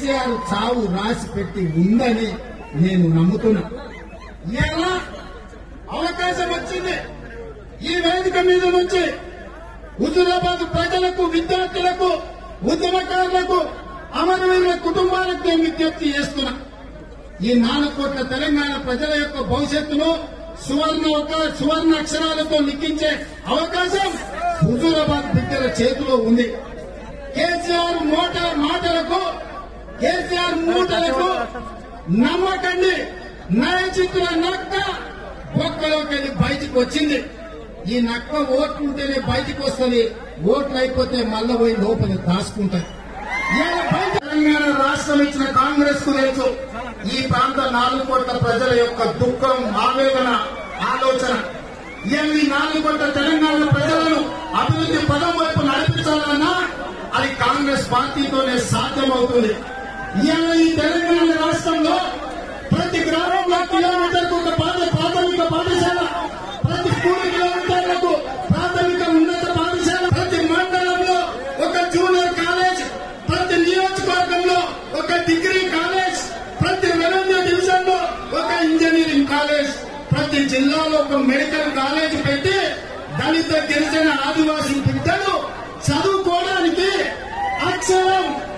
కేసీఆర్ చావు రాసి పెట్టి ఉందని నేను నమ్ముతున్నా ఎలా అవకాశం వచ్చింది ఈ వేదిక మీద నుంచి హుజురాబాద్ ప్రజలకు విద్యార్థులకు ఉద్యమకారులకు అమరవీరుల కుటుంబాలకు నేను విజ్ఞప్తి చేస్తున్నా ఈ నాలుగు కోట్ల తెలంగాణ ప్రజల యొక్క భవిష్యత్తును సువర్ణ ఒక సువర్ణ అక్షరాలతో లిఖించే అవకాశం హుజూరాబాద్ బిడ్డల చేతిలో ఉంది కేసీఆర్ మోట మాటలకు కేసీఆర్ మూటలకు నమ్మకండి నయచిత్ర నక్క బొక్కలోకి వెళ్ళి బయటికి వచ్చింది ఈ నక్క ఓట్లు ఉంటేనే బయటికి వస్తుంది ఓట్లు అయిపోతే మళ్ళా పోయి లోపల దాచుకుంటది ఇవాళ బయట తెలంగాణ రాష్ట్రం ఇచ్చిన కాంగ్రెస్ కు తెలుసు ఈ ప్రాంత నాలుగు కోట్ల ప్రజల యొక్క దుఃఖం ఆవేదన ఆలోచన ఇవాళ ఈ నాలుగు కోట్ల తెలంగాణ ప్రజలను అభివృద్ధి పదం వైపు నడిపించాలన్నా అది కాంగ్రెస్ పార్టీతోనే సాధ్యమవుతుంది ఇవాళ ఈ తెలంగాణ రాష్ట్రంలో ప్రతి గ్రామంలో కిలోమీటర్కు ఒక పాఠ ప్రాథమిక పాఠశాల ప్రతి మూడు కిలోమీటర్లకు ప్రాథమిక ఉన్నత పాఠశాల ప్రతి మండలంలో ఒక జూనియర్ కాలేజ్ ప్రతి నియోజకవర్గంలో ఒక డిగ్రీ కాలేజ్ ప్రతి రెవెన్యూ డివిజన్ లో ఒక ఇంజనీరింగ్ కాలేజ్ ప్రతి జిల్లాలో ఒక మెడికల్ కాలేజ్ పెట్టి దళిత గిరిజన ఆదివాసీ బిడ్డలు చదువుకోవడానికి అక్షరం